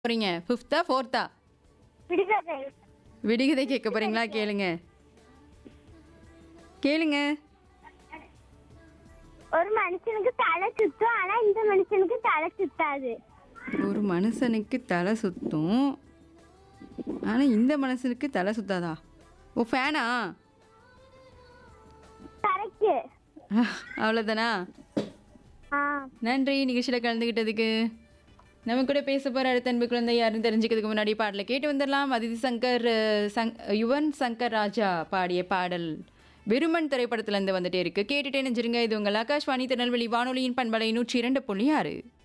போறீங்க ஃபிஃப்த்தா ஃபோர்த்தா விடுகதை விடுகதை கேட்க போறீங்களா கேளுங்க கேளுங்க ஒரு மனுஷனுக்கு தலை சுத்தும் ஆனா இந்த மனுஷனுக்கு தலை சுத்தாது ஒரு மனுஷனுக்கு தலை சுத்தும் ஆனா இந்த மனுஷனுக்கு தலை சுத்தாதா ஓ ஃபேனா கரெக்ட் அவ்வளோதானா ஆ நன்றி நிகழ்ச்சியில் கலந்துக்கிட்டதுக்கு நம்ம கூட பேச போகிற அடுத்த அன்பு குழந்தை யாருன்னு தெரிஞ்சுக்கிறதுக்கு முன்னாடி பாடலை கேட்டு வந்துடலாம் அதிதி சங்கர் அஹ், சங் யுவன் சங்கர் ராஜா பாடிய பாடல் விருமன் திரைப்படத்துலேருந்து வந்துட்டே இருக்கு கேட்டுட்டே நெஞ்சிருங்க இது உங்கள் ஆகாஷ்வாணி திருநெல்வேலி வானொலியின் பண்பலை நூற்றி இரண்டு புள்ளி ஆறு